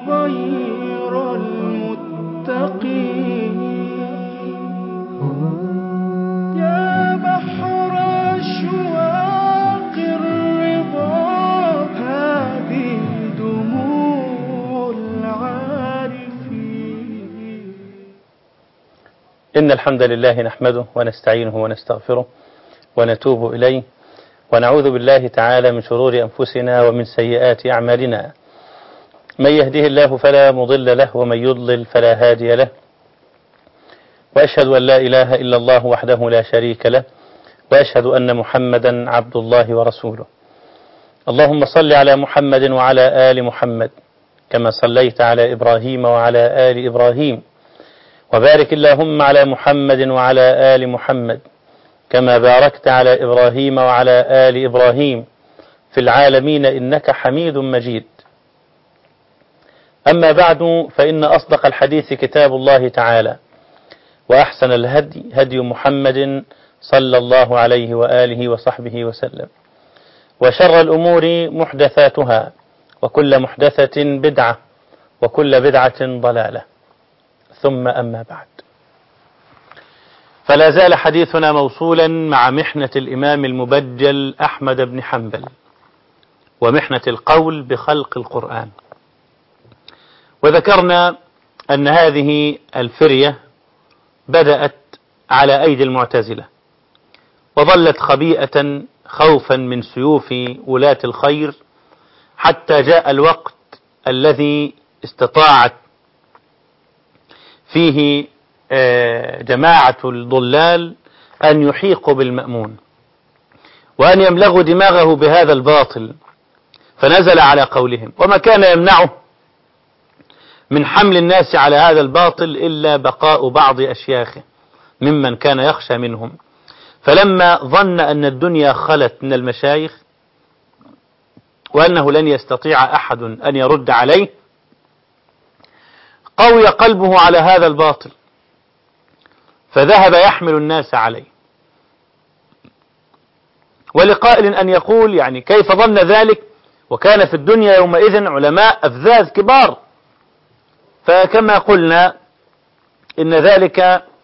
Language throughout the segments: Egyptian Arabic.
غير المتقين يا بحر أشواق الرضا هذه دموع العارفين إن الحمد لله نحمده ونستعينه ونستغفره ونتوب إليه ونعوذ بالله تعالى من شرور أنفسنا ومن سيئات أعمالنا من يهده الله فلا مضل له ومن يضلل فلا هادي له وأشهد أن لا إله إلا الله وحده لا شريك له وأشهد أن محمدا عبد الله ورسوله اللهم صل على محمد وعلى آل محمد كما صليت على إبراهيم وعلى آل إبراهيم وبارك اللهم على محمد وعلى آل محمد كما باركت على إبراهيم وعلى آل إبراهيم في العالمين إنك حميد مجيد أما بعد فإن أصدق الحديث كتاب الله تعالى وأحسن الهدي هدي محمد صلى الله عليه وآله وصحبه وسلم وشر الأمور محدثاتها وكل محدثة بدعة وكل بدعة ضلالة ثم أما بعد فلا زال حديثنا موصولا مع محنة الإمام المبجل أحمد بن حنبل ومحنة القول بخلق القرآن وذكرنا أن هذه الفرية بدأت على أيدي المعتزلة وظلت خبيئة خوفا من سيوف ولاة الخير حتى جاء الوقت الذي استطاعت فيه جماعة الضلال أن يحيقوا بالمأمون وأن يملغوا دماغه بهذا الباطل فنزل على قولهم وما كان يمنعه من حمل الناس على هذا الباطل إلا بقاء بعض أشياخه ممن كان يخشى منهم فلما ظن أن الدنيا خلت من المشايخ وأنه لن يستطيع أحد أن يرد عليه قوي قلبه على هذا الباطل فذهب يحمل الناس عليه ولقائل أن يقول يعني كيف ظن ذلك وكان في الدنيا يومئذ علماء أفذاذ كبار فكما قلنا إن ذلك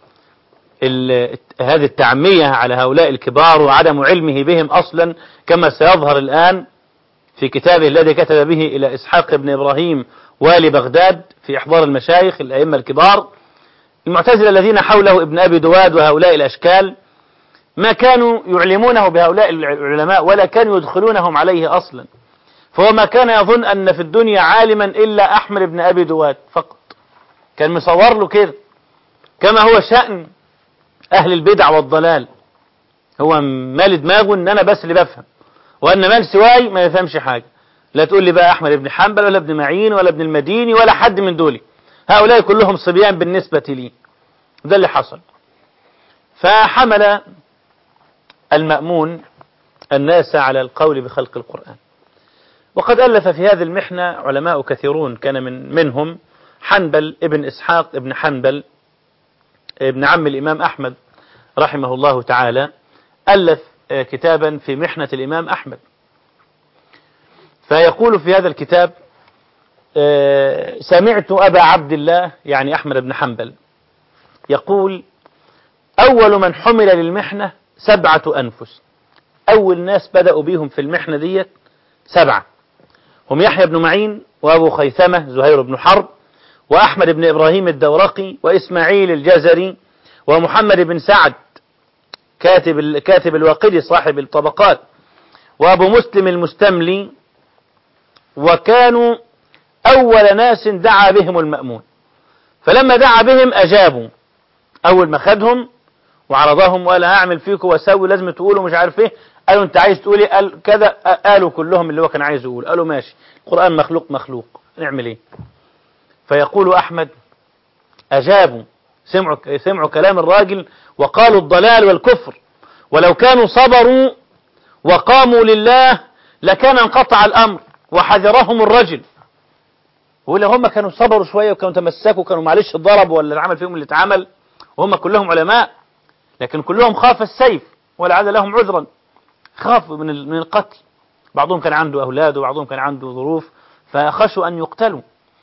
هذه التعمية على هؤلاء الكبار وعدم علمه بهم أصلا كما سيظهر الآن في كتابه الذي كتب به إلى إسحاق بن إبراهيم والي بغداد في إحضار المشايخ الأئمة الكبار المعتزلة الذين حوله ابن أبي دواد وهؤلاء الأشكال ما كانوا يعلمونه بهؤلاء العلماء ولا كانوا يدخلونهم عليه أصلا فهو ما كان يظن أن في الدنيا عالما إلا أحمد بن أبي دواد فقط كان مصور له كده كما هو شأن أهل البدع والضلال هو مال دماغه أن أنا بس اللي بفهم وأن مال سواي ما يفهمش حاجة لا تقول لي بقى أحمد بن حنبل ولا ابن معين ولا ابن المديني ولا حد من دولي هؤلاء كلهم صبيان بالنسبة لي ده اللي حصل فحمل المأمون الناس على القول بخلق القرآن وقد ألف في هذه المحنة علماء كثيرون كان من منهم حنبل ابن إسحاق ابن حنبل ابن عم الإمام أحمد رحمه الله تعالى ألف كتابا في محنة الإمام أحمد فيقول في هذا الكتاب سمعت أبا عبد الله يعني أحمد بن حنبل يقول أول من حمل للمحنة سبعة أنفس أول ناس بدأوا بيهم في المحنة ديت سبعة هم يحيى بن معين وأبو خيثمة زهير بن حرب وأحمد بن إبراهيم الدورقي وإسماعيل الجزري ومحمد بن سعد كاتب كاتب الواقدي صاحب الطبقات وأبو مسلم المستملي وكانوا أول ناس دعا بهم المأمون فلما دعا بهم أجابوا أول ما خدهم وعرضهم وقال هعمل فيكم واسوي لازم تقولوا مش عارف ايه قالوا انت عايز تقول ايه قال كذا قالوا كلهم اللي هو كان عايز يقول قالوا ماشي القرآن مخلوق مخلوق نعمل ايه فيقول أحمد أجابوا سمعوا, سمعوا كلام الراجل وقالوا الضلال والكفر ولو كانوا صبروا وقاموا لله لكان انقطع الأمر وحذرهم الرجل ولو هم كانوا صبروا شوية وكانوا تمسكوا كانوا معلش ضربوا ولا العمل فيهم اللي اتعمل وهم كلهم علماء لكن كلهم خاف السيف ولعل لهم عذرا خافوا من من القتل بعضهم كان عنده أولاد وبعضهم كان عنده ظروف فخشوا أن يقتلوا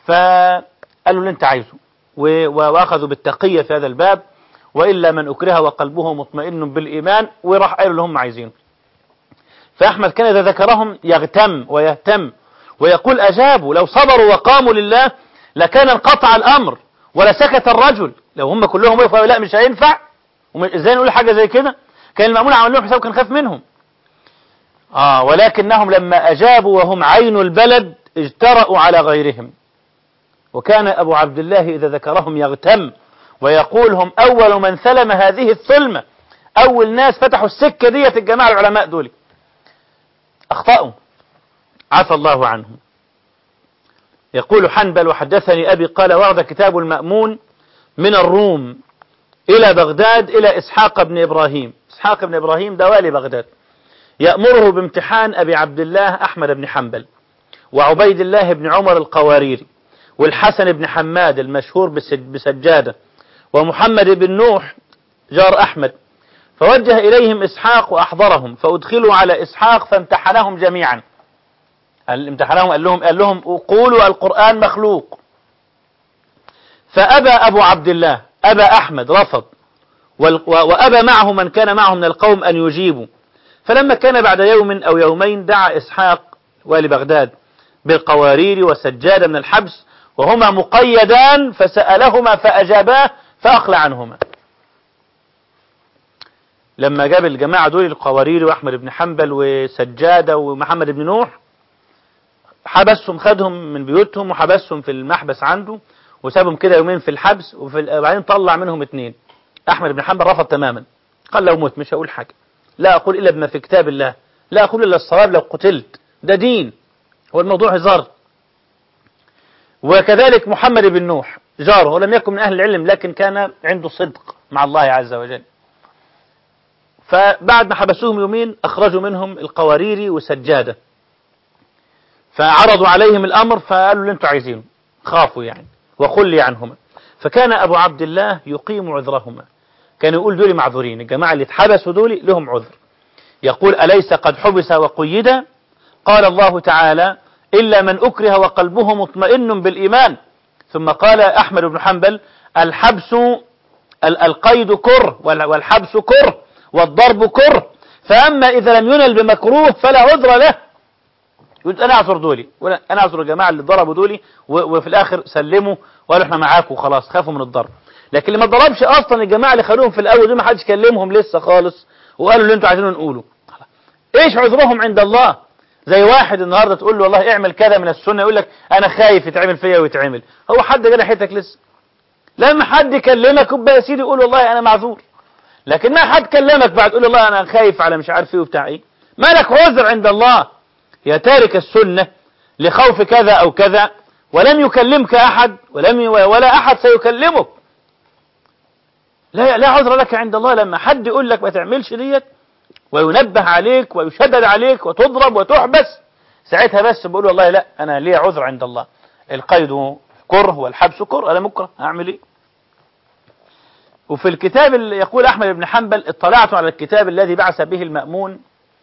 فقالوا اللي انت عايزه و- و- واخذوا بالتقية في هذا الباب وإلا من أكره وقلبه مطمئن بالإيمان وراح قالوا اللي هم عايزينه فأحمد كان إذا ذكرهم يغتم ويهتم ويقول أجابوا لو صبروا وقاموا لله لكان انقطع الأمر ولا سكت الرجل لو هم كلهم وقفوا لا مش هينفع وم- ازاي نقول حاجة زي كده كان المأمون عمل لهم حساب كان خاف منهم آه ولكنهم لما أجابوا وهم عين البلد اجترأوا على غيرهم وكان أبو عبد الله إذا ذكرهم يغتم ويقول هم أول من ثلم هذه الثلمة أول ناس فتحوا السكة ديت الجماعة العلماء دول أخطأوا عفى الله عنهم يقول حنبل وحدثني أبي قال ورد كتاب المأمون من الروم إلى بغداد إلى إسحاق بن إبراهيم إسحاق بن إبراهيم ده والي بغداد يأمره بامتحان أبي عبد الله أحمد بن حنبل وعبيد الله بن عمر القواريري والحسن بن حماد المشهور بالسج- بسجادة ومحمد بن نوح جار أحمد فوجه إليهم إسحاق وأحضرهم فأدخلوا على إسحاق فامتحنهم جميعا قال- امتحنهم قال لهم قال لهم قولوا القرآن مخلوق فأبى أبو عبد الله أبى أحمد رفض وال- و- وأبى معه من كان معه من القوم أن يجيبوا فلما كان بعد يوم أو يومين دعا إسحاق والي بغداد بالقوارير وسجادة من الحبس وهما مقيدان فسألهما فأجاباه فأخلع عنهما لما جاب الجماعة دول القوارير وأحمد بن حنبل وسجادة ومحمد بن نوح حبسهم خدهم من بيوتهم وحبسهم في المحبس عنده وسابهم كده يومين في الحبس وفي وبعدين طلع منهم اتنين أحمد بن حنبل رفض تماما قال لو مت مش هقول حاجة لا أقول إلا بما في كتاب الله لا أقول إلا الصواب لو قتلت ده دين هو الموضوع هزار وكذلك محمد بن نوح جاره ولم يكن من أهل العلم لكن كان عنده صدق مع الله عز وجل فبعد ما حبسوهم يومين أخرجوا منهم القوارير وسجادة فعرضوا عليهم الأمر فقالوا اللي انتوا عايزينه خافوا يعني وخلي عنهما فكان أبو عبد الله يقيم عذرهما كان يقول دول معذورين الجماعة اللي اتحبسوا دول لهم عذر يقول أليس قد حبس وقيد قال الله تعالى إلا من أكره وقلبه مطمئن بالإيمان ثم قال أحمد بن حنبل الحبس ال- القيد كره وال- والحبس كره والضرب كره فأما إذا لم ينل بمكروه فلا عذر له يقول أنا أعذر دولي ولا أنا أعذر الجماعة اللي ضربوا دولي و- وفي الآخر سلموا وقالوا إحنا معاكم وخلاص خافوا من الضرب لكن اللي ما ضربش أصلا الجماعة اللي خلوهم في الأول دي ما حدش كلمهم لسه خالص وقالوا اللي أنتوا عايزينه نقوله إيش عذرهم عند الله زي واحد النهاردة تقول له والله اعمل كذا من السنة يقول لك أنا خايف يتعمل فيا ويتعمل هو حد جرى حيتك لسه لما حد يكلمك يبقى يا سيدي قول والله أنا معذور لكن ما حد كلمك بعد تقول والله أنا خايف على مش عارف إيه وبتاع إيه ما لك عذر عند الله يا تارك السنة لخوف كذا أو كذا ولم يكلمك أحد ولم ي... ولا أحد سيكلمك لا لا عذر لك عند الله لما حد يقول لك ما تعملش ديت وينبه عليك ويشدد عليك وتضرب وتحبس ساعتها بس بقول والله لا أنا لي عذر عند الله القيد كره والحبس كره أنا مكره أعمل إيه وفي الكتاب اللي يقول أحمد بن حنبل اطلعت على الكتاب الذي بعث به المأمون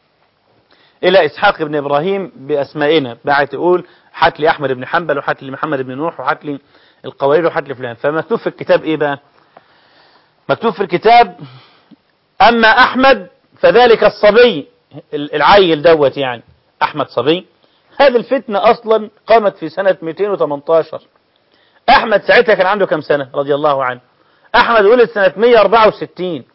إلى إسحاق بن إبراهيم بأسمائنا بعت يقول حات لي أحمد بن حنبل وحات لي محمد بن نوح وحات لي القوارير وحات لي فلان فمكتوب في الكتاب إيه بقى مكتوب في الكتاب أما أحمد فذلك الصبي العيل دوت يعني أحمد صبي هذه الفتنة أصلا قامت في سنة 218 أحمد ساعتها كان عنده كم سنة رضي الله عنه أحمد ولد سنة 164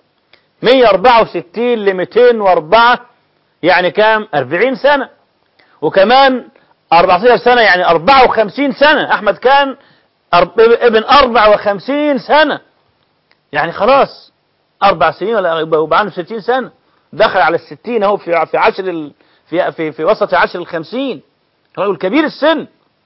164 ل 204 يعني كام 40 سنة وكمان 14 سنة يعني 54 سنة أحمد كان ابن 54 سنة يعني خلاص أربع سنين ولا يبقى عنده 60 سنة دخل على الستين اهو في في عشر ال في في في وسط عشر الخمسين رجل كبير السن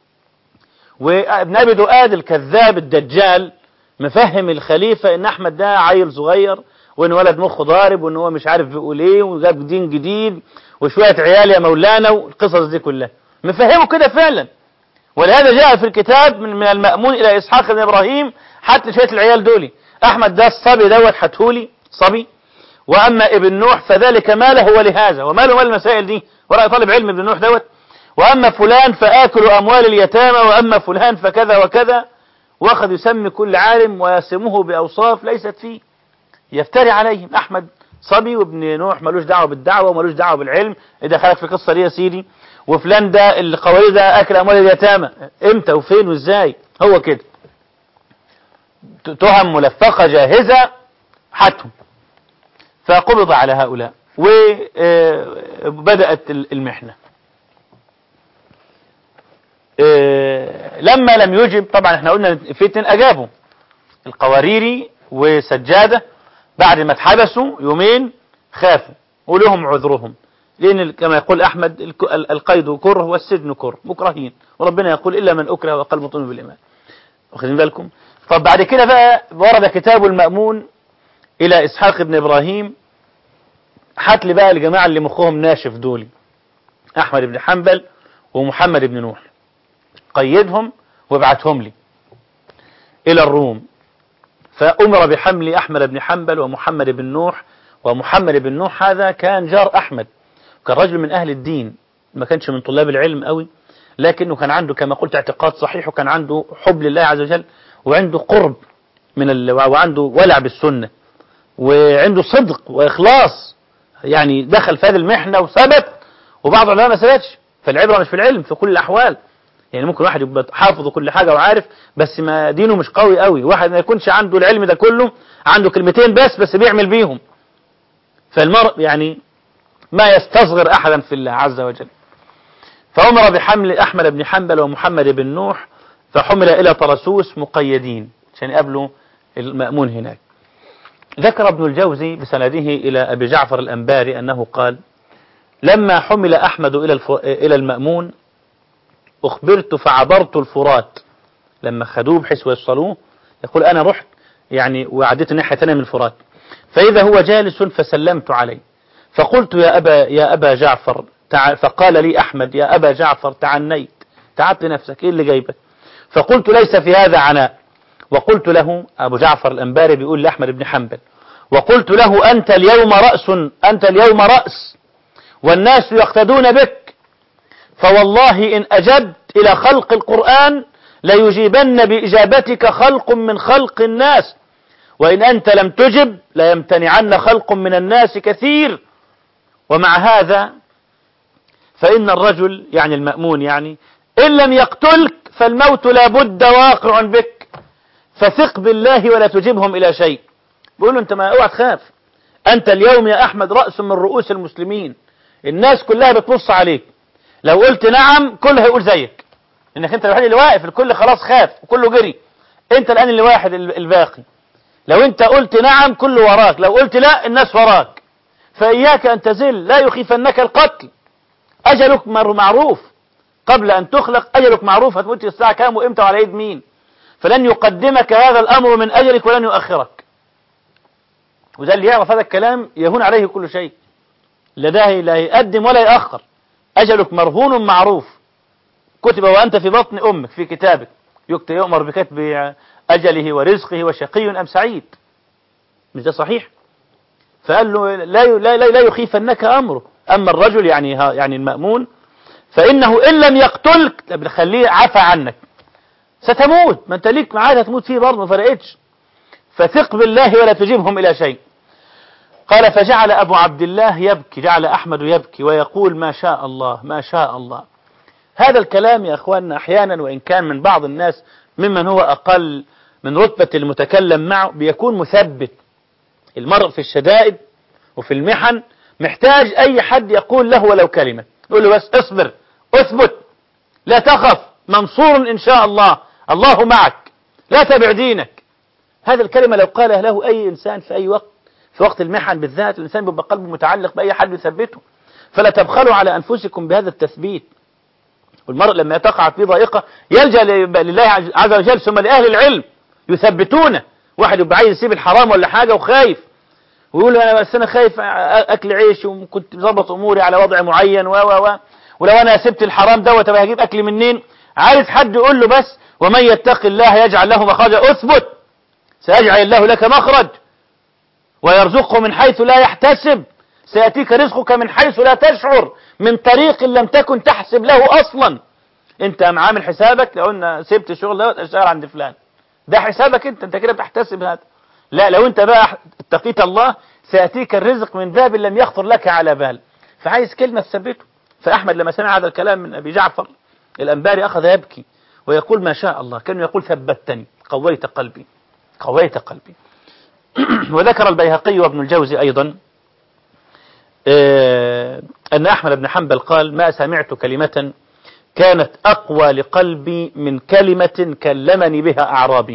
وابن ابي دؤاد الكذاب الدجال مفهم الخليفة ان احمد ده عيل صغير وان ولد مخه ضارب وان هو مش عارف بيقول ايه وجاب دين جديد وشوية عيال يا مولانا والقصص دي كلها مفهمه كده فعلا ولهذا جاء في الكتاب من, من المأمون الى اسحاق بن ابراهيم حتى شوية العيال دولي احمد ده الصبي دوت حتهولي صبي واما ابن نوح فذلك ماله ولهذا وماله مال المسائل دي ورأي طالب علم ابن نوح دوت وأما فلان فآكل أموال اليتامى وأما فلان فكذا وكذا واخذ يسمي كل عالم ويسمه بأوصاف ليست فيه يفتري عليهم أحمد صبي وابن نوح ملوش دعوة بالدعوة وملوش دعوة بالعلم إذا خلق في قصة دي يا سيدي وفلان ده القوارير ده أكل أموال اليتامى إمتى وفين وإزاي هو كده تهم ملفقة جاهزة حتم فقبض على هؤلاء وبدأت المحنة لما لم يجب طبعا احنا قلنا فتن أجابوا القواريري وسجادة بعد ما اتحبسوا يومين خافوا ولهم عذرهم لأن كما يقول أحمد القيد كره والسجن كره مكرهين وربنا يقول إلا من أكره وقلب مطمئن بالإيمان واخدين بالكم طب بعد كده بقى ورد كتاب المأمون إلى إسحاق بن إبراهيم هات لي بقى الجماعة اللي مخهم ناشف دول أحمد بن حنبل ومحمد بن نوح قيدهم وابعتهم لي إلى الروم فأمر بحمل أحمد بن حنبل ومحمد بن نوح ومحمد بن نوح هذا كان جار أحمد كان رجل من أهل الدين ما كانش من طلاب العلم قوي لكنه كان عنده كما قلت اعتقاد صحيح وكان عنده حب لله عز وجل وعنده قرب من ال... وعنده ولع بالسنة وعنده صدق وإخلاص يعني دخل في هذه المحنة وثبت وبعض العلماء ما ثبتش فالعبرة مش في العلم في كل الأحوال يعني ممكن واحد يبقى حافظ كل حاجة وعارف بس ما دينه مش قوي قوي واحد ما يكونش عنده العلم ده كله عنده كلمتين بس بس بيعمل بيهم فالمرء يعني ما يستصغر أحدا في الله عز وجل فأمر بحمل أحمد بن حنبل ومحمد بن نوح فحمل إلى طرسوس مقيدين عشان يقابلوا المأمون هناك ذكر ابن الجوزي بسنده إلى أبي جعفر الأنباري أنه قال لما حمل أحمد إلى إلى المأمون أخبرت فعبرت الفرات لما خدوه بحيث ويصلوه يقول أنا رحت يعني وعديت الناحية ثانية من الفرات فإذا هو جالس فسلمت عليه فقلت يا أبا, يا أبا جعفر تع... فقال لي أحمد يا أبا جعفر تعنيت تعبت نفسك إيه اللي جايبك فقلت ليس في هذا عناء وقلت له أبو جعفر الأنباري بيقول لأحمد بن حنبل وقلت له أنت اليوم رأس أنت اليوم رأس والناس يقتدون بك فوالله إن أجبت إلى خلق القرآن ليجيبن بإجابتك خلق من خلق الناس وإن أنت لم تجب ليمتنعن خلق من الناس كثير ومع هذا فإن الرجل يعني المأمون يعني إن لم يقتلك فالموت لابد واقع بك فثق بالله ولا تجبهم إلى شيء بيقولوا أنت ما اوعى تخاف أنت اليوم يا أحمد رأس من رؤوس المسلمين الناس كلها بتبص عليك لو قلت نعم كله هيقول زيك انك انت الوحيد اللي واقف الكل خلاص خاف وكله جري انت الان اللي واحد الباقي لو انت قلت نعم كله وراك لو قلت لا الناس وراك فإياك أن تزل لا يخيفنك القتل أجلك معروف قبل أن تخلق أجلك معروف هتموت الساعة كام وإمتى وعلى يد مين فلن يقدمك هذا الأمر من أجلك ولن يؤخرك وده اللي يعرف هذا الكلام يهون عليه كل شيء لا ده لا يقدم ولا يأخر أجلك مرهون معروف كتب وأنت في بطن أمك في كتابك يكتب يؤمر بكتب أجله ورزقه وشقي أم سعيد مش ده صحيح فقال له لا لا لا يخيفنك أمره أما الرجل يعني يعني المأمون فإنه إن لم يقتلك خليه عفى عنك ستموت ما أنت ليك معاد هتموت فيه برضه ما فرقتش فثق بالله ولا تجيبهم إلى شيء قال فجعل أبو عبد الله يبكي جعل أحمد يبكي ويقول ما شاء الله ما شاء الله هذا الكلام يا أخواننا أحيانا وإن كان من بعض الناس ممن هو أقل من رتبة المتكلم معه بيكون مثبت المرء في الشدائد وفي المحن محتاج أي حد يقول له ولو كلمة يقول له بس اصبر اثبت لا تخف منصور إن شاء الله الله معك لا تبع دينك هذه الكلمة لو قالها له أي إنسان في أي وقت في وقت المحن بالذات الإنسان بيبقى قلبه متعلق بأي حد يثبته فلا تبخلوا على أنفسكم بهذا التثبيت والمرء لما تقع في ضائقة يلجأ لله عز وجل ثم لأهل العلم يثبتونه واحد يبقى عايز يسيب الحرام ولا حاجة وخايف ويقول انا بس انا خايف اكل عيش وكنت مظبط اموري على وضع معين و و و ولو انا سبت الحرام دوت طب هجيب اكل منين عايز حد يقول له بس ومن يتق الله يجعل له مخرجا اثبت سيجعل الله لك مخرج ويرزقه من حيث لا يحتسب سيأتيك رزقك من حيث لا تشعر من طريق لم تكن تحسب له أصلا أنت قام عامل حسابك لو أن سبت الشغل ده اشتغل عند فلان ده حسابك أنت أنت كده بتحتسب هذا لا لو أنت بقى اتقيت الله سيأتيك الرزق من باب لم يخطر لك على بال فعايز كلمة تثبته فأحمد لما سمع هذا الكلام من أبي جعفر الأنباري أخذ يبكي ويقول ما شاء الله كان يقول ثبتني قويت قلبي قويت قلبي وذكر البيهقي وابن الجوزي أيضا آه، أن أحمد بن حنبل قال ما سمعت كلمة كانت أقوى لقلبي من كلمة كلمني بها أعرابي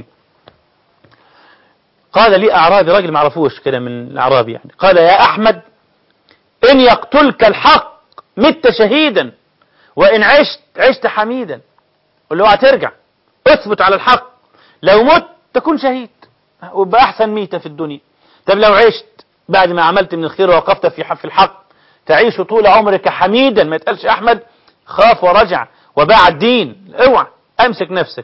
قال لي أعرابي راجل معرفوش كده من الأعرابي يعني قال يا أحمد إن يقتلك الحق مت شهيدا وإن عشت عشت حميدا قل له هترجع اثبت على الحق لو مت تكون شهيد ويبقى أحسن ميتة في الدنيا طب لو عشت بعد ما عملت من الخير ووقفت في في الحق تعيش طول عمرك حميدا ما يتقالش أحمد خاف ورجع وباع الدين اوعى أمسك نفسك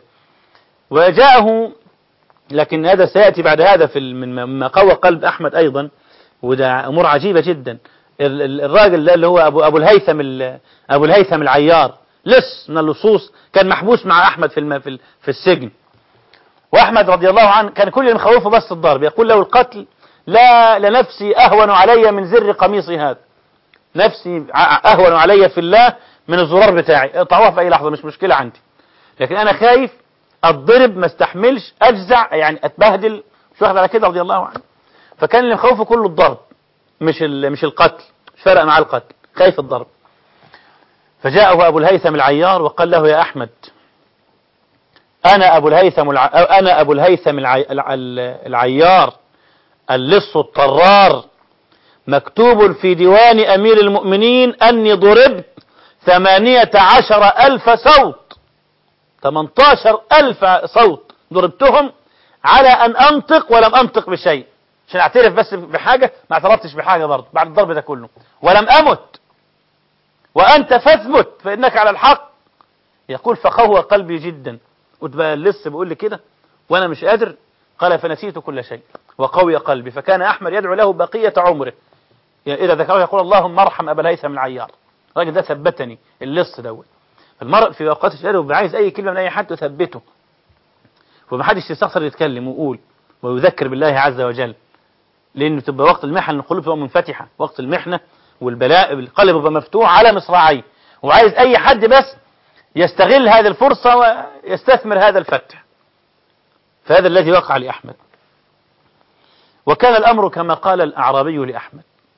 وجاءه لكن هذا سيأتي بعد هذا في ال- من مما قوى قلب أحمد أيضا وده أمور عجيبة جدا ال- ال- الراجل ده اللي هو أبو, أبو الهيثم ال- أبو الهيثم العيار لص من اللصوص كان محبوس مع أحمد في الم- في ال- في السجن وأحمد رضي الله عنه كان كل اللي مخوفه بس الضرب يقول له القتل لا لنفسي أهون علي من زر قميصي هذا نفسي ع- أهون علي في الله من الزرار بتاعي اقطعوها في أي لحظة مش مشكلة عندي لكن أنا خايف أتضرب ما استحملش أجزع يعني أتبهدل مش واخد على كده رضي الله عنه فكان اللي مخوفه كله الضرب مش ال- مش القتل مش فرق مع القتل خايف الضرب فجاءه أبو الهيثم العيار وقال له يا أحمد أنا أبو الهيثم الع... أنا أبو الهيثم العي... الع... العيار اللص الطرار مكتوب في ديوان أمير المؤمنين أني ضربت ثمانية عشر ألف صوت 18 ألف صوت ضربتهم على أن أنطق ولم أنطق بشيء عشان أعترف بس بحاجة ما اعترفتش بحاجة برضه بعد الضرب ده كله ولم أمت وأنت فاثبت فإنك على الحق يقول فقهوى قلبي جدا قلت بقى لسه بيقول لي كده وأنا مش قادر قال فنسيت كل شيء وقوي قلبي فكان أحمد يدعو له بقية عمره يعني إذا ذكره يقول اللهم ارحم أبا الهيثم العيار الراجل ده ثبتني اللص دوت المرء في اوقات الشهاده بيبقى عايز اي كلمه من اي حد تثبته ومحدش يستخسر يتكلم ويقول ويذكر بالله عز وجل لانه تبقى وقت المحن القلوب تبقى منفتحه وقت المحنه والبلاء القلب يبقى مفتوح على مصراعيه وعايز اي حد بس يستغل هذه الفرصه ويستثمر هذا الفتح فهذا الذي وقع لاحمد وكان الامر كما قال الاعرابي لاحمد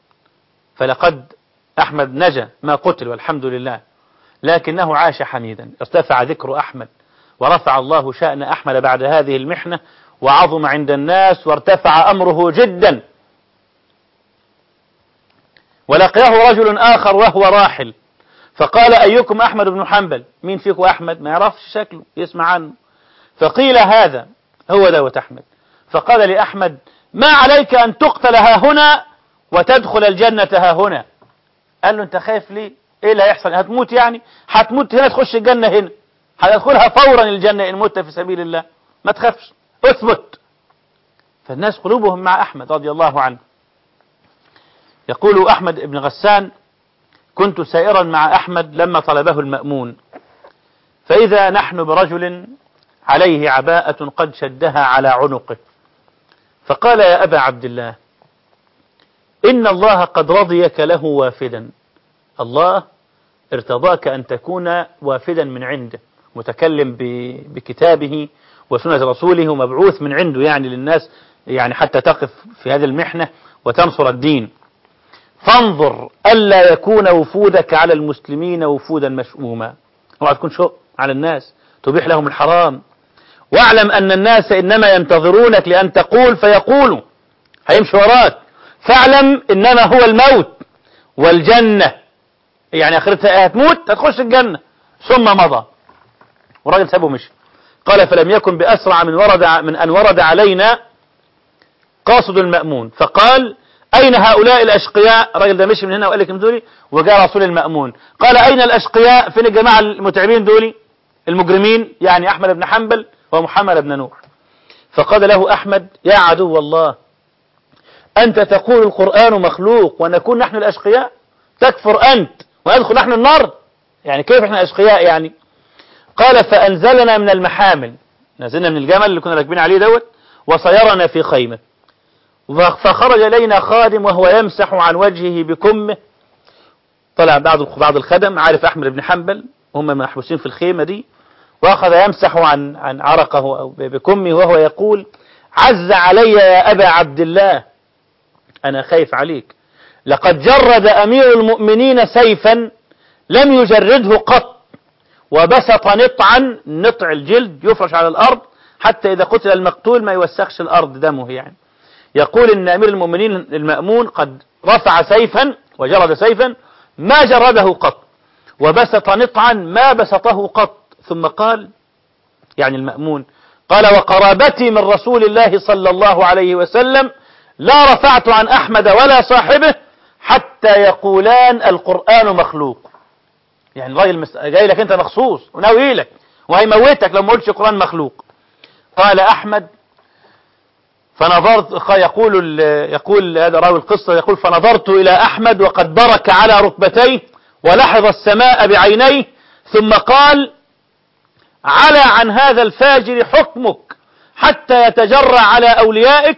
فلقد احمد نجا ما قتل والحمد لله لكنه عاش حميدا ارتفع ذكر أحمد ورفع الله شأن أحمد بعد هذه المحنة وعظم عند الناس وارتفع أمره جدا ولقيه رجل آخر وهو راحل فقال أيكم أحمد بن حنبل مين فيكم أحمد ما يعرفش شكله يسمع عنه فقيل هذا هو دوت أحمد فقال لأحمد ما عليك أن تقتل ها هنا وتدخل الجنة ها هنا قال له أنت خايف ليه ايه اللي هيحصل هتموت يعني هتموت هنا تخش الجنة هنا هتدخلها فورا الجنة إن مت في سبيل الله ما تخافش اثبت فالناس قلوبهم مع أحمد رضي الله عنه يقول أحمد بن غسان كنت سائرا مع أحمد لما طلبه المأمون فإذا نحن برجل عليه عباءة قد شدها على عنقه فقال يا أبا عبد الله إن الله قد رضيك له وافدا الله ارتضاك أن تكون وافدا من عنده متكلم بكتابه وسنة رسوله ومبعوث من عنده يعني للناس يعني حتى تقف في هذه المحنة وتنصر الدين فانظر ألا يكون وفودك على المسلمين وفودا مشؤوما اوعى تكون شؤم على الناس تبيح لهم الحرام واعلم أن الناس إنما ينتظرونك لأن تقول فيقولوا هيمشي وراك فاعلم إنما هو الموت والجنة يعني اخرتها هتموت هتخش الجنة ثم مضى وراجل سابه مشي قال فلم يكن بأسرع من ورد من أن ورد علينا قاصد المأمون فقال أين هؤلاء الأشقياء الراجل ده مشي من هنا وقال لك دولي وجاء رسول المأمون قال أين الأشقياء فين الجماعة المتعبين دولي المجرمين يعني أحمد بن حنبل ومحمد بن نوح فقال له أحمد يا عدو الله أنت تقول القرآن مخلوق ونكون نحن الأشقياء تكفر أنت وندخل نحن النار يعني كيف احنا أشقياء يعني قال فأنزلنا من المحامل نزلنا من الجمل اللي كنا راكبين عليه دوت وصيرنا في خيمة فخرج إلينا خادم وهو يمسح عن وجهه بكمه طلع بعض بعض الخدم عارف أحمد بن حنبل هم محبوسين في الخيمة دي وأخذ يمسح عن عن عرقه أو بكمه وهو يقول عز علي يا أبا عبد الله أنا خايف عليك لقد جرد أمير المؤمنين سيفا لم يجرده قط وبسط نطعا نطع الجلد يفرش على الأرض حتى إذا قتل المقتول ما يوسخش الأرض دمه يعني يقول إن أمير المؤمنين المأمون قد رفع سيفا وجرد سيفا ما جرده قط وبسط نطعا ما بسطه قط ثم قال يعني المأمون قال وقرابتي من رسول الله صلى الله عليه وسلم لا رفعت عن أحمد ولا صاحبه حتى يقولان القرآن مخلوق يعني الراجل مس- جاي لك انت مخصوص وناوي لك وهيموتك لو ما قلتش القرآن مخلوق قال أحمد فنظرت يقول ال- يقول هذا راوي القصة يقول فنظرت إلى أحمد وقد برك على ركبتيه ولحظ السماء بعينيه ثم قال على عن هذا الفاجر حكمك حتى يتجرع على أوليائك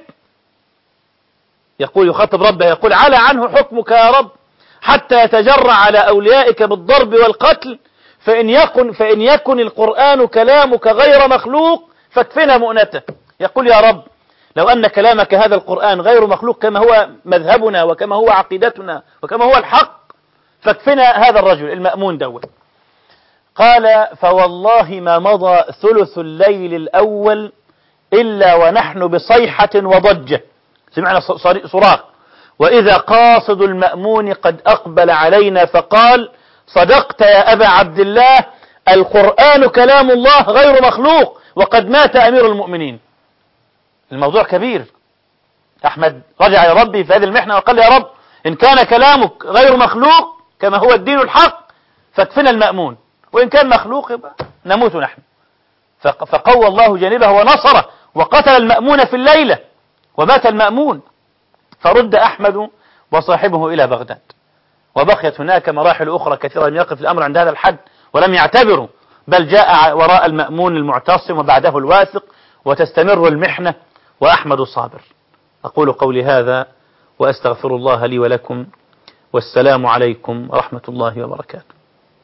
يقول يخاطب ربه يقول على عنه حكمك يا رب حتى يتجرع على أوليائك بالضرب والقتل فإن يكن, فإن يكن القرآن كلامك غير مخلوق فاكفنا مؤنته يقول يا رب لو أن كلامك هذا القرآن غير مخلوق كما هو مذهبنا وكما هو عقيدتنا وكما هو الحق فاكفنا هذا الرجل المأمون دوت قال فوالله ما مضى ثلث الليل الأول إلا ونحن بصيحة وضجة سمعنا ص- صري- صراخ وإذا قاصد المأمون قد أقبل علينا فقال صدقت يا أبا عبد الله القرآن كلام الله غير مخلوق وقد مات أمير المؤمنين الموضوع كبير أحمد رجع إلى ربي في هذه المحنة وقال يا رب إن كان كلامك غير مخلوق كما هو الدين الحق فاكفنا المأمون وإن كان مخلوق يبقى نموت نحن فق- فقوى الله جانبه ونصره وقتل المأمون في الليلة ومات المأمون فرد أحمد وصاحبه إلى بغداد وبقيت هناك مراحل أخرى كثيرة لم يقف الأمر عند هذا الحد ولم يعتبروا بل جاء ع- وراء المأمون المعتصم وبعده الواثق وتستمر المحنة وأحمد صابر أقول قولي هذا وأستغفر الله لي ولكم والسلام عليكم ورحمة الله وبركاته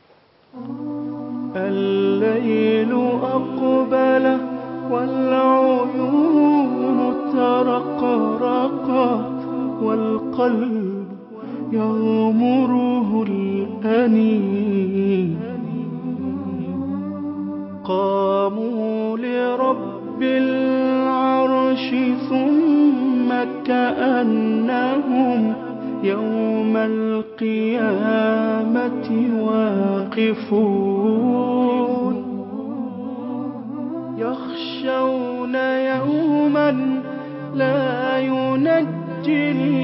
الليل أقبل والعيون ترقرقت والقلب يغمره الأنين قاموا لرب العرش ثم كأنهم يوم القيامة واقفون يخشون يوما لا ينجي